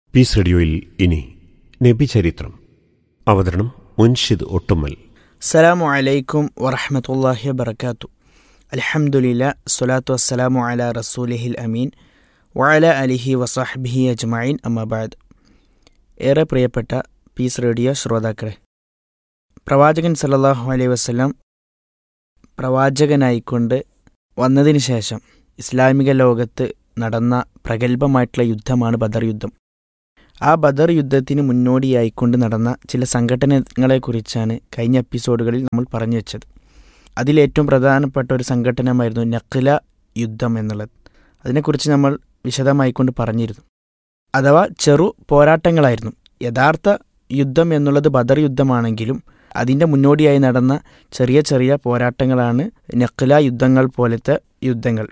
piece റേഡിയോയിൽ ഇനി നബി ചരിത്രം അവതരണം മുൻഷിദ് ഒട്ടുമ്മൽ അസ്സലാമു അലൈക്കും വറഹമത്തല്ലാഹി വബർക്കാത്തു അൽഹംദുലില്ല സ്വലാത്തു വസ്സലാമു അല റസൂലിഹിൽ അമീൻ വഅല അലിഹി വസാഹ്ബിഹി അജ്മഈൻ അമ്മബാദ് ഏറെ പ്രിയപ്പെട്ട പീസ് റേഡിയോ ശ്രോതാക്കളെ പ്രവാചകൻ സല്ലല്ലാഹു അലൈഹി വസല്ലം പ്രവാചകനായിക്കൊണ്ട് വന്നതിന് ശേഷം ഇസ്ലാമിക ലോകത്ത് നടന്ന പ്രഗത്ഭമായിട്ടുള്ള യുദ്ധമാണ് ബദർ യുദ്ധം ആ ബദർ യുദ്ധത്തിന് മുന്നോടിയായിക്കൊണ്ട് നടന്ന ചില സംഘടനകളെക്കുറിച്ചാണ് കഴിഞ്ഞ എപ്പിസോഡുകളിൽ നമ്മൾ പറഞ്ഞു വെച്ചത് അതിലേറ്റവും പ്രധാനപ്പെട്ട ഒരു സംഘടനമായിരുന്നു നഖ്ല യുദ്ധം എന്നുള്ളത് അതിനെക്കുറിച്ച് നമ്മൾ വിശദമായിക്കൊണ്ട് പറഞ്ഞിരുന്നു അഥവാ ചെറു പോരാട്ടങ്ങളായിരുന്നു യഥാർത്ഥ യുദ്ധം എന്നുള്ളത് ബദർ യുദ്ധമാണെങ്കിലും അതിൻ്റെ മുന്നോടിയായി നടന്ന ചെറിയ ചെറിയ പോരാട്ടങ്ങളാണ് നഖ്ല യുദ്ധങ്ങൾ പോലത്തെ യുദ്ധങ്ങൾ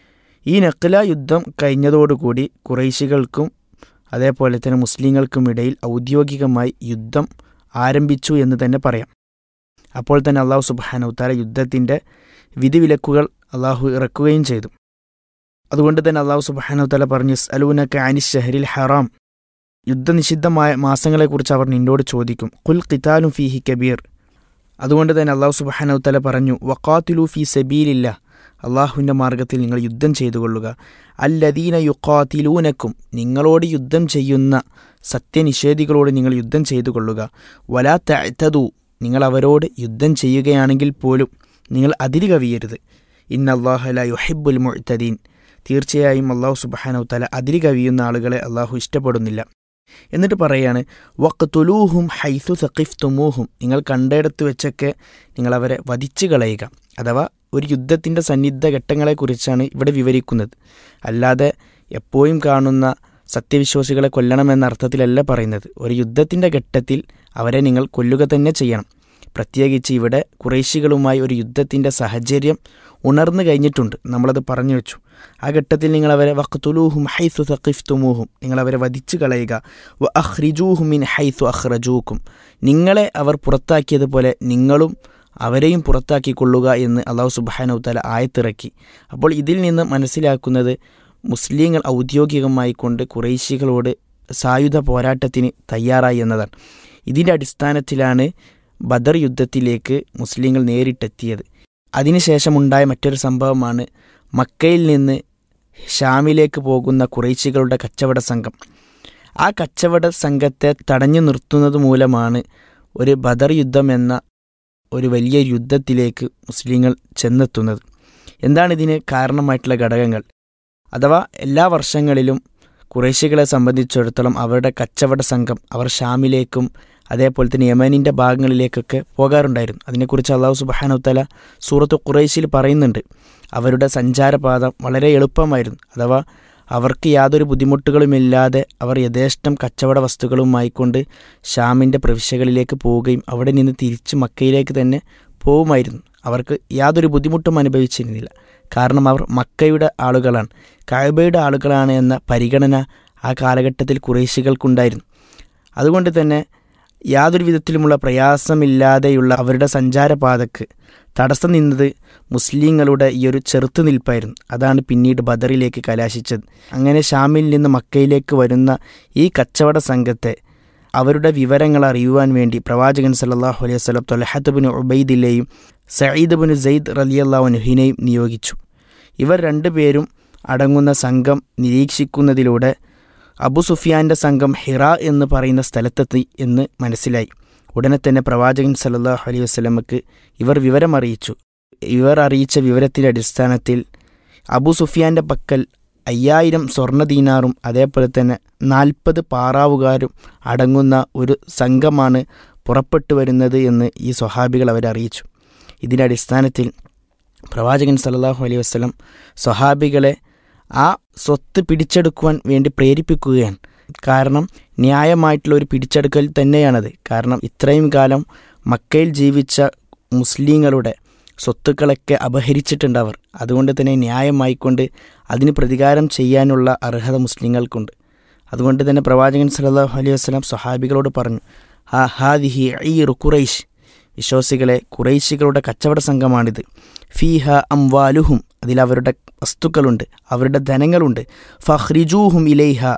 ഈ നഖ്ല യുദ്ധം കഴിഞ്ഞതോടുകൂടി കുറേശികൾക്കും അതേപോലെ തന്നെ മുസ്ലിങ്ങൾക്കും ഇടയിൽ ഔദ്യോഗികമായി യുദ്ധം ആരംഭിച്ചു എന്ന് തന്നെ പറയാം അപ്പോൾ തന്നെ അള്ളാഹു സുബാനൗത്താല യുദ്ധത്തിൻ്റെ വിധിവിലക്കുകൾ അള്ളാഹു ഇറക്കുകയും ചെയ്തു അതുകൊണ്ട് തന്നെ അള്ളാഹു സുബാനൗത്താല പറഞ്ഞു അലൂനക്ക് അനിസ് ഷഹരിൽ ഹറാം യുദ്ധനിഷിദ്ധമായ മാസങ്ങളെക്കുറിച്ച് അവർ നിന്നോട് ചോദിക്കും കുൽ ഖിതാലും ഫീഹി കബീർ അതുകൊണ്ട് തന്നെ അള്ളാഹു സുബാനൗത്താല പറഞ്ഞു വക്കാത്തുലു ഫി സബീലില്ല അള്ളാഹുവിൻ്റെ മാർഗത്തിൽ നിങ്ങൾ യുദ്ധം ചെയ്തു കൊള്ളുക അല്ലദീന യുക്കാത്തിലൂനക്കും നിങ്ങളോട് യുദ്ധം ചെയ്യുന്ന സത്യനിഷേധികളോട് നിങ്ങൾ യുദ്ധം ചെയ്തു കൊള്ളുക വലാ തഅ്തദു നിങ്ങൾ അവരോട് യുദ്ധം ചെയ്യുകയാണെങ്കിൽ പോലും നിങ്ങൾ അതിര് കവിയരുത് ഇന്ന അള്ളാഹുല യുഹിബുൽ മുഅ്തദീൻ തീർച്ചയായും അള്ളാഹു സുബാനവ് തല അതിര് കവിയുന്ന ആളുകളെ അള്ളാഹു ഇഷ്ടപ്പെടുന്നില്ല എന്നിട്ട് പറയാണ് വക്തുലൂഹും ഹൈസു സഖിഫ്തുമൂഹും നിങ്ങൾ കണ്ടിടത്ത് വെച്ചൊക്കെ നിങ്ങൾ അവരെ വധിച്ചു കളയുക അഥവാ ഒരു യുദ്ധത്തിൻ്റെ സന്നിഗ്ധ ഘട്ടങ്ങളെക്കുറിച്ചാണ് ഇവിടെ വിവരിക്കുന്നത് അല്ലാതെ എപ്പോഴും കാണുന്ന സത്യവിശ്വാസികളെ കൊല്ലണമെന്ന അർത്ഥത്തിലല്ല പറയുന്നത് ഒരു യുദ്ധത്തിൻ്റെ ഘട്ടത്തിൽ അവരെ നിങ്ങൾ കൊല്ലുക തന്നെ ചെയ്യണം പ്രത്യേകിച്ച് ഇവിടെ കുറേശികളുമായി ഒരു യുദ്ധത്തിൻ്റെ സാഹചര്യം ഉണർന്നു കഴിഞ്ഞിട്ടുണ്ട് നമ്മളത് പറഞ്ഞു വെച്ചു ആ ഘട്ടത്തിൽ നിങ്ങൾ അവരെ വഖ്തുലൂഹും ഹൈസു സഖിഫ്തുമൂഹും നിങ്ങൾ അവരെ വധിച്ചു കളയുക വ അഹ്റിജൂഹുമിൻ ഹൈസു അഹ്റജൂക്കും നിങ്ങളെ അവർ പുറത്താക്കിയതുപോലെ നിങ്ങളും അവരെയും പുറത്താക്കിക്കൊള്ളുക എന്ന് അള്ളാഹു സുബാനൗത്താല ആയത്തിറക്കി അപ്പോൾ ഇതിൽ നിന്ന് മനസ്സിലാക്കുന്നത് മുസ്ലിങ്ങൾ ഔദ്യോഗികമായി കൊണ്ട് കുറേശികളോട് സായുധ പോരാട്ടത്തിന് തയ്യാറായി എന്നതാണ് ഇതിൻ്റെ അടിസ്ഥാനത്തിലാണ് ബദർ യുദ്ധത്തിലേക്ക് മുസ്ലിങ്ങൾ നേരിട്ടെത്തിയത് അതിനുശേഷമുണ്ടായ മറ്റൊരു സംഭവമാണ് മക്കയിൽ നിന്ന് ഷാമിലേക്ക് പോകുന്ന കുറേശികളുടെ കച്ചവട സംഘം ആ കച്ചവട സംഘത്തെ തടഞ്ഞു നിർത്തുന്നത് മൂലമാണ് ഒരു ബദർ യുദ്ധം എന്ന ഒരു വലിയ യുദ്ധത്തിലേക്ക് മുസ്ലിങ്ങൾ ചെന്നെത്തുന്നത് എന്താണ് ഇതിന് കാരണമായിട്ടുള്ള ഘടകങ്ങൾ അഥവാ എല്ലാ വർഷങ്ങളിലും കുറേശികളെ സംബന്ധിച്ചിടത്തോളം അവരുടെ കച്ചവട സംഘം അവർ ഷാമിലേക്കും അതേപോലെ തന്നെ യമനിൻ്റെ ഭാഗങ്ങളിലേക്കൊക്കെ പോകാറുണ്ടായിരുന്നു അതിനെക്കുറിച്ച് അള്ളാഹു സുബാനുത്തല സൂറത്ത് ഖുറൈശിൽ പറയുന്നുണ്ട് അവരുടെ സഞ്ചാരപാത വളരെ എളുപ്പമായിരുന്നു അഥവാ അവർക്ക് യാതൊരു ബുദ്ധിമുട്ടുകളുമില്ലാതെ അവർ യഥേഷ്ടം കച്ചവട വസ്തുക്കളുമായി കൊണ്ട് ഷാമിൻ്റെ പ്രവിശ്യകളിലേക്ക് പോവുകയും അവിടെ നിന്ന് തിരിച്ച് മക്കയിലേക്ക് തന്നെ പോവുമായിരുന്നു അവർക്ക് യാതൊരു ബുദ്ധിമുട്ടും അനുഭവിച്ചിരുന്നില്ല കാരണം അവർ മക്കയുടെ ആളുകളാണ് കായബയുടെ ആളുകളാണ് എന്ന പരിഗണന ആ കാലഘട്ടത്തിൽ കുറേശികൾക്കുണ്ടായിരുന്നു അതുകൊണ്ട് തന്നെ യാതൊരു വിധത്തിലുമുള്ള പ്രയാസമില്ലാതെയുള്ള അവരുടെ സഞ്ചാരപാതക്ക് തടസ്സം നിന്നത് മുസ്ലിങ്ങളുടെ ഈ ഒരു ചെറുത്തുനിൽപ്പായിരുന്നു അതാണ് പിന്നീട് ബദറിലേക്ക് കലാശിച്ചത് അങ്ങനെ ഷാമിൽ നിന്ന് മക്കയിലേക്ക് വരുന്ന ഈ കച്ചവട സംഘത്തെ അവരുടെ വിവരങ്ങൾ അറിയുവാൻ വേണ്ടി പ്രവാചകൻ സല്ലാഹു അലൈഹി വസ്ലം തൊലഹത്തുബിന് ഉബൈദിലെയും സയ്യിദ് ബിൻ സെയ്ദ് റലിയല്ലാഹുനുഹിനെയും നിയോഗിച്ചു ഇവർ രണ്ടുപേരും അടങ്ങുന്ന സംഘം നിരീക്ഷിക്കുന്നതിലൂടെ അബു സുഫിയാന്റെ സംഘം ഹിറ എന്ന് പറയുന്ന സ്ഥലത്തെത്തി എന്ന് മനസ്സിലായി ഉടനെ തന്നെ പ്രവാചകൻ സല്ലാഹു അലൈഹി വസ്ലമക്ക് ഇവർ വിവരമറിയിച്ചു ഇവർ അറിയിച്ച വിവരത്തിൻ്റെ അടിസ്ഥാനത്തിൽ അബു സുഫിയാന്റെ പക്കൽ അയ്യായിരം സ്വർണ്ണ ദീനാറും അതേപോലെ തന്നെ നാൽപ്പത് പാറാവുകാരും അടങ്ങുന്ന ഒരു സംഘമാണ് പുറപ്പെട്ടു വരുന്നത് എന്ന് ഈ സ്വഹാബികൾ അവരെ അറിയിച്ചു ഇതിൻ്റെ അടിസ്ഥാനത്തിൽ പ്രവാചകൻ സല്ലാഹു അലൈഹി വസ്ലം സ്വഹാബികളെ ആ സ്വത്ത് പിടിച്ചെടുക്കുവാൻ വേണ്ടി പ്രേരിപ്പിക്കുകയാണ് കാരണം ന്യായമായിട്ടുള്ള ഒരു പിടിച്ചെടുക്കൽ തന്നെയാണത് കാരണം ഇത്രയും കാലം മക്കയിൽ ജീവിച്ച മുസ്ലിങ്ങളുടെ സ്വത്തുക്കളൊക്കെ അപഹരിച്ചിട്ടുണ്ട് അവർ അതുകൊണ്ട് തന്നെ ന്യായമായിക്കൊണ്ട് അതിന് പ്രതികാരം ചെയ്യാനുള്ള അർഹത മുസ്ലിങ്ങൾക്കുണ്ട് അതുകൊണ്ട് തന്നെ പ്രവാചകൻ സല്ലാഹു അലൈഹി വസ്ലാം സ്വഹാബികളോട് പറഞ്ഞു ഹാ ഹാദിഹി ഈ റുഖുറൈഷ് വിശ്വാസികളെ കുറേശികളുടെ കച്ചവട സംഘമാണിത് ഫീഹ അംവാലുഹും അതിൽ അവരുടെ വസ്തുക്കളുണ്ട് അവരുടെ ധനങ്ങളുണ്ട് ഫഹ്രിജൂഹും ഇലൈഹ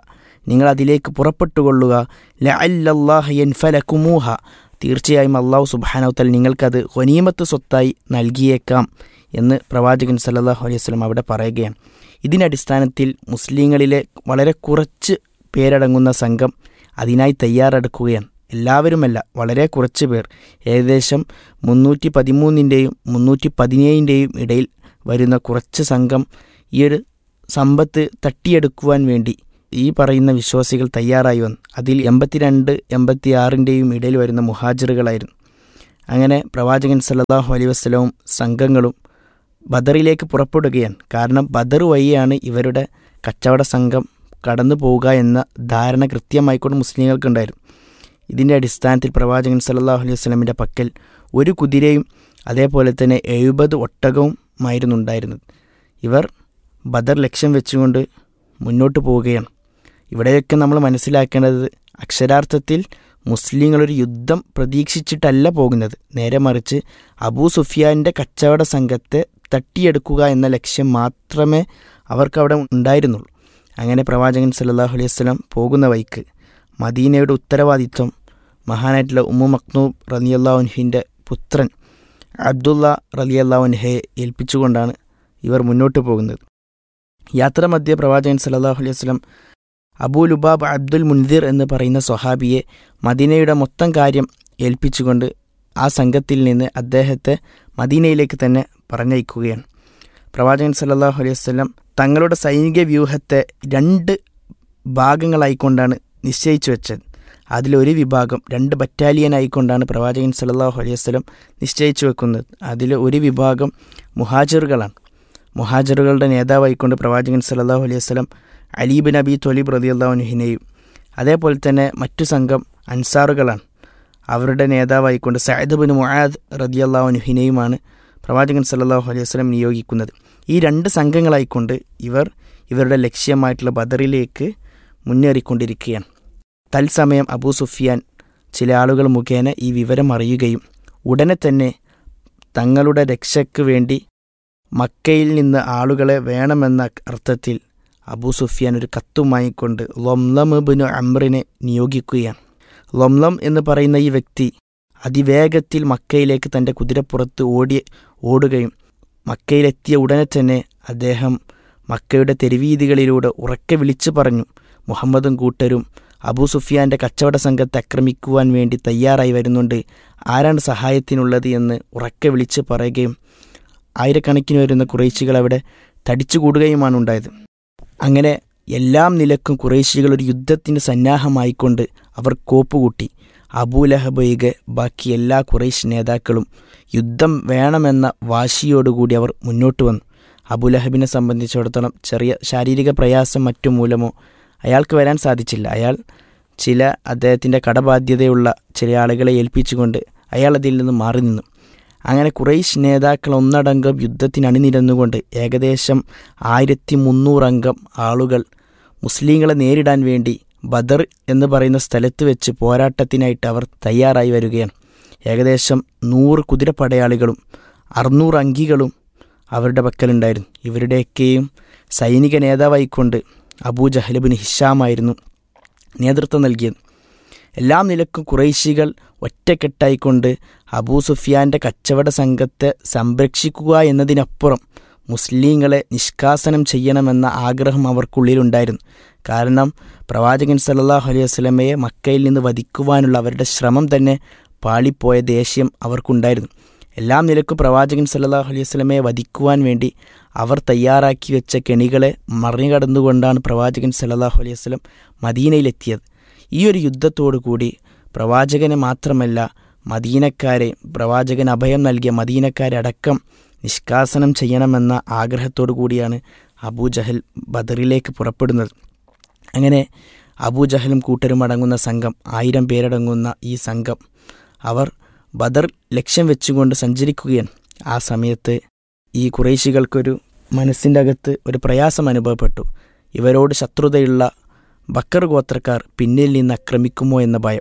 നിങ്ങൾ അതിലേക്ക് പുറപ്പെട്ടുകൊള്ളുക ലഅല്ലല്ലാഹ യൻഫലക്കുമൂഹ തീർച്ചയായും അള്ളാഹു സുബാനവത്തൽ നിങ്ങൾക്കത് ഹൊനീമത്ത് സ്വത്തായി നൽകിയേക്കാം എന്ന് പ്രവാചകൻ സല്ലല്ലാഹു അലൈഹി വസല്ലം അവിടെ പറയുകയാണ് ഇതിനടിസ്ഥാനത്തിൽ മുസ്ലിങ്ങളിലെ വളരെ കുറച്ച് പേരടങ്ങുന്ന സംഘം അതിനായി തയ്യാറെടുക്കുകയാണ് എല്ലാവരുമല്ല വളരെ കുറച്ച് പേർ ഏകദേശം മുന്നൂറ്റി പതിമൂന്നിൻ്റെയും മുന്നൂറ്റി പതിനേഴിൻ്റെയും ഇടയിൽ വരുന്ന കുറച്ച് സംഘം ഈ ഒരു സമ്പത്ത് തട്ടിയെടുക്കുവാൻ വേണ്ടി ഈ പറയുന്ന വിശ്വാസികൾ തയ്യാറായി വന്നു അതിൽ എൺപത്തിരണ്ട് എൺപത്തി ആറിൻ്റെയും ഇടയിൽ വരുന്ന മുഹാജിറുകളായിരുന്നു അങ്ങനെ പ്രവാചകൻ സല്ലല്ലാഹു അലൈഹി വസ്ലവും സംഘങ്ങളും ബദറിലേക്ക് പുറപ്പെടുകയാണ് കാരണം ബദർ വഴിയാണ് ഇവരുടെ കച്ചവട സംഘം കടന്നു പോവുക എന്ന ധാരണ കൃത്യമായിക്കൊണ്ട് മുസ്ലിങ്ങൾക്കുണ്ടായിരുന്നു ഇതിൻ്റെ അടിസ്ഥാനത്തിൽ പ്രവാചകൻ സല്ലല്ലാഹു അലൈഹി വസ്ലമിൻ്റെ പക്കൽ ഒരു കുതിരയും അതേപോലെ തന്നെ എഴുപത് ഒട്ടകവുമായിരുന്നു ഉണ്ടായിരുന്നത് ഇവർ ബദർ ലക്ഷ്യം വെച്ചുകൊണ്ട് മുന്നോട്ട് പോവുകയാണ് ഇവിടെയൊക്കെ നമ്മൾ മനസ്സിലാക്കേണ്ടത് അക്ഷരാർത്ഥത്തിൽ മുസ്ലിങ്ങളൊരു യുദ്ധം പ്രതീക്ഷിച്ചിട്ടല്ല പോകുന്നത് നേരെ മറിച്ച് അബൂ സുഫിയാൻ്റെ കച്ചവട സംഘത്തെ തട്ടിയെടുക്കുക എന്ന ലക്ഷ്യം മാത്രമേ അവർക്കവിടെ ഉണ്ടായിരുന്നുള്ളൂ അങ്ങനെ പ്രവാചകൻ സല്ലല്ലാഹു അലൈഹി വസല്ലം പോകുന്ന വഴിക്ക് മദീനയുടെ ഉത്തരവാദിത്വം മഹാനായിട്ടുള്ള ഉമ്മു മക്നൂബ് റലിയല്ലാഹുൻഹിൻ്റെ പുത്രൻ അബ്ദുള്ള റലിയല്ലാഹുൻഹയെ ഏൽപ്പിച്ചുകൊണ്ടാണ് ഇവർ മുന്നോട്ട് പോകുന്നത് യാത്രാമധ്യ പ്രവാചകൻ സല്ലല്ലാഹു അലൈഹി വസല്ലം അബൂ ലുബാബ് അബ്ദുൽ മുൻദിർ എന്ന് പറയുന്ന സ്വഹാബിയെ മദീനയുടെ മൊത്തം കാര്യം ഏൽപ്പിച്ചുകൊണ്ട് ആ സംഘത്തിൽ നിന്ന് അദ്ദേഹത്തെ മദീനയിലേക്ക് തന്നെ പറഞ്ഞയക്കുകയാണ് പ്രവാചകൻ സല്ലല്ലാഹു അലൈഹി വസല്ലം തങ്ങളുടെ സൈനിക വ്യൂഹത്തെ രണ്ട് ഭാഗങ്ങളായിക്കൊണ്ടാണ് നിശ്ചയിച്ചു വെച്ചത് അതിലൊരു വിഭാഗം രണ്ട് ബറ്റാലിയൻ ആയിക്കൊണ്ടാണ് പ്രവാചകൻ സല്ലല്ലാഹു അലൈഹി വസല്ലം നിശ്ചയിച്ചു വെക്കുന്നത് അതിൽ ഒരു വിഭാഗം മുഹാജിറുകളാണ് മുഹാജിറുകളുടെ നേതാവായിക്കൊണ്ട് പ്രവാചകൻ സല്ലല്ലാഹു അലൈഹി വസല്ലം അലീബിൻ അബി തൊലീബ് റതിയുള്ളാഹുനുഹിനെയും അതേപോലെ തന്നെ മറ്റു സംഘം അൻസാറുകളാണ് അവരുടെ നേതാവായിക്കൊണ്ട് സയദ് ബിൻ മുആദ് റതിയല്ലാഹുനുഹിനെയുമാണ് പ്രവാചകൻ സല്ലല്ലാഹു അലൈഹി വസല്ലം നിയോഗിക്കുന്നത് ഈ രണ്ട് സംഘങ്ങളായിക്കൊണ്ട് ഇവർ ഇവരുടെ ലക്ഷ്യമായിട്ടുള്ള ബദറിലേക്ക് മുന്നേറിക്കൊണ്ടിരിക്കുകയാണ് തത്സമയം അബൂ സുഫിയാൻ ചില ആളുകൾ മുഖേന ഈ വിവരം അറിയുകയും ഉടനെ തന്നെ തങ്ങളുടെ രക്ഷയ്ക്ക് വേണ്ടി മക്കയിൽ നിന്ന് ആളുകളെ വേണമെന്ന അർത്ഥത്തിൽ അബൂ സുഫിയാൻ ഒരു കത്തുമായി കൊണ്ട് ലൊംലമുബിനു അമ്രിനെ നിയോഗിക്കുകയാണ് ലൊംലം എന്ന് പറയുന്ന ഈ വ്യക്തി അതിവേഗത്തിൽ മക്കയിലേക്ക് തൻ്റെ കുതിരപ്പുറത്ത് ഓടി ഓടുകയും മക്കയിലെത്തിയ ഉടനെ തന്നെ അദ്ദേഹം മക്കയുടെ തെരുവീതികളിലൂടെ ഉറക്കെ വിളിച്ചു പറഞ്ഞു മുഹമ്മദും കൂട്ടരും അബൂ സുഫിയാൻ്റെ കച്ചവട സംഘത്തെ ആക്രമിക്കുവാൻ വേണ്ടി തയ്യാറായി വരുന്നുണ്ട് ആരാണ് സഹായത്തിനുള്ളത് എന്ന് ഉറക്കെ വിളിച്ച് പറയുകയും ആയിരക്കണക്കിന് വരുന്ന കുറേശികൾ അവിടെ തടിച്ചുകൂടുകയുമാണ് ഉണ്ടായത് അങ്ങനെ എല്ലാം നിലക്കും കുറേശികൾ ഒരു യുദ്ധത്തിന് സന്നാഹമായിക്കൊണ്ട് അവർ കോപ്പുകൂട്ടി അബൂലഹബൊയ്കെ ബാക്കി എല്ലാ കുറേശ് നേതാക്കളും യുദ്ധം വേണമെന്ന വാശിയോടുകൂടി അവർ മുന്നോട്ട് വന്നു അബുലഹബിനെ സംബന്ധിച്ചിടത്തോളം ചെറിയ ശാരീരിക പ്രയാസം മറ്റു മൂലമോ അയാൾക്ക് വരാൻ സാധിച്ചില്ല അയാൾ ചില അദ്ദേഹത്തിൻ്റെ കടബാധ്യതയുള്ള ചില ആളുകളെ ഏൽപ്പിച്ചുകൊണ്ട് അയാൾ അതിൽ നിന്ന് മാറി നിന്നു അങ്ങനെ കുറേശ് നേതാക്കൾ ഒന്നടങ്കം യുദ്ധത്തിന് അണിനിരന്നുകൊണ്ട് ഏകദേശം ആയിരത്തി മുന്നൂറംഗം ആളുകൾ മുസ്ലിങ്ങളെ നേരിടാൻ വേണ്ടി ബദർ എന്ന് പറയുന്ന സ്ഥലത്ത് വെച്ച് പോരാട്ടത്തിനായിട്ട് അവർ തയ്യാറായി വരികയാണ് ഏകദേശം നൂറ് കുതിരപ്പടയാളികളും അറുന്നൂറ് അങ്കികളും അവരുടെ പക്കലുണ്ടായിരുന്നു ഇവരുടെയൊക്കെയും സൈനിക നേതാവായിക്കൊണ്ട് അബൂ ജഹലബിൻ ഹിഷാമായിരുന്നു നേതൃത്വം നൽകിയത് എല്ലാ നിലക്കും കുറേശികൾ ഒറ്റക്കെട്ടായിക്കൊണ്ട് അബൂ സുഫിയാൻ്റെ കച്ചവട സംഘത്തെ സംരക്ഷിക്കുക എന്നതിനപ്പുറം മുസ്ലിങ്ങളെ നിഷ്കാസനം ചെയ്യണമെന്ന ആഗ്രഹം അവർക്കുള്ളിലുണ്ടായിരുന്നു കാരണം പ്രവാചകൻ സല്ലല്ലാഹു അലൈഹി വസല്ലമയെ മക്കയിൽ നിന്ന് വധിക്കുവാനുള്ള അവരുടെ ശ്രമം തന്നെ പാളിപ്പോയ ദേഷ്യം അവർക്കുണ്ടായിരുന്നു എല്ലാം നിലക്കും പ്രവാചകൻ സല്ലല്ലാഹു അലൈഹി വസല്ലമയെ വധിക്കുവാൻ വേണ്ടി അവർ തയ്യാറാക്കി വെച്ച കെണികളെ മറികടന്നുകൊണ്ടാണ് പ്രവാചകൻ സല്ലല്ലാഹു അലൈഹി വസല്ലം മദീനയിലെത്തിയത് ഈ ഒരു യുദ്ധത്തോടു കൂടി പ്രവാചകനെ മാത്രമല്ല മദീനക്കാരെ പ്രവാചകൻ അഭയം നൽകിയ മദീനക്കാരെ അടക്കം നിഷ്കാസനം ചെയ്യണമെന്ന ആഗ്രഹത്തോടു കൂടിയാണ് അബൂജഹൽ ബദറിലേക്ക് പുറപ്പെടുന്നത് അങ്ങനെ അബൂജഹലും കൂട്ടരും അടങ്ങുന്ന സംഘം ആയിരം പേരടങ്ങുന്ന ഈ സംഘം അവർ ബദർ ലക്ഷ്യം വെച്ചുകൊണ്ട് സഞ്ചരിക്കുകയാണ് ആ സമയത്ത് ഈ കുറേശികൾക്കൊരു മനസ്സിൻ്റെ അകത്ത് ഒരു പ്രയാസം അനുഭവപ്പെട്ടു ഇവരോട് ശത്രുതയുള്ള ബക്കർ ഗോത്രക്കാർ പിന്നിൽ നിന്ന് ആക്രമിക്കുമോ എന്ന ഭയം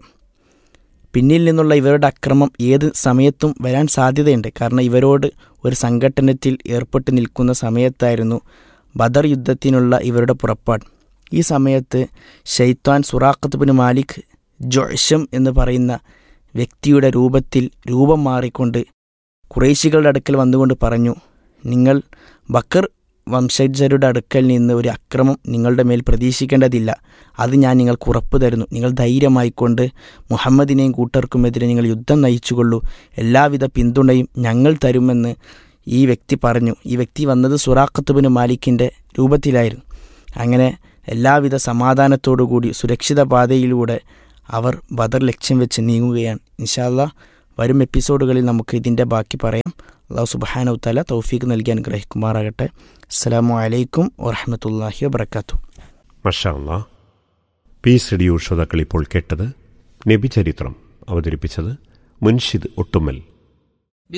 പിന്നിൽ നിന്നുള്ള ഇവരുടെ അക്രമം ഏത് സമയത്തും വരാൻ സാധ്യതയുണ്ട് കാരണം ഇവരോട് ഒരു സംഘട്ടനത്തിൽ ഏർപ്പെട്ട് നിൽക്കുന്ന സമയത്തായിരുന്നു ബദർ യുദ്ധത്തിനുള്ള ഇവരുടെ പുറപ്പാട് ഈ സമയത്ത് ഷെയ്ത്താൻ സുറാഖത്ത് ബിൻ മാലിക് ജൊഷം എന്ന് പറയുന്ന വ്യക്തിയുടെ രൂപത്തിൽ രൂപം മാറിക്കൊണ്ട് കുറേശികളുടെ അടുക്കൽ വന്നുകൊണ്ട് പറഞ്ഞു നിങ്ങൾ ബക്കർ വംശജരുടെ അടുക്കൽ നിന്ന് ഒരു അക്രമം നിങ്ങളുടെ മേൽ പ്രതീക്ഷിക്കേണ്ടതില്ല അത് ഞാൻ നിങ്ങൾക്ക് ഉറപ്പ് തരുന്നു നിങ്ങൾ ധൈര്യമായിക്കൊണ്ട് മുഹമ്മദിനെയും കൂട്ടർക്കുമെതിരെ നിങ്ങൾ യുദ്ധം നയിച്ചുകൊള്ളൂ എല്ലാവിധ പിന്തുണയും ഞങ്ങൾ തരുമെന്ന് ഈ വ്യക്തി പറഞ്ഞു ഈ വ്യക്തി വന്നത് സുറാഖത്തുബിന് മാലിക്കിൻ്റെ രൂപത്തിലായിരുന്നു അങ്ങനെ എല്ലാവിധ സമാധാനത്തോടുകൂടി സുരക്ഷിത പാതയിലൂടെ അവർ ബദർ ലക്ഷ്യം വെച്ച് നീങ്ങുകയാണ് ഇൻഷാല്ല വരും എപ്പിസോഡുകളിൽ നമുക്ക് ഇതിൻ്റെ ബാക്കി പറയാം അള്ളാഹു സുബാനു തല തൗഫീഖ് നൽകി അനുഗ്രഹിക്കുമാറാകട്ടെ അസ്സാം വലൈക്കും വറഹമത്തല്ലാഹി വബർക്കാത്തു മഷാല്ല പീസ് റേഡിയോ ശ്രോതാക്കൾ ഇപ്പോൾ കേട്ടത് നബി ചരിത്രം അവതരിപ്പിച്ചത് മുൻഷിദ് ഒട്ടുമൽ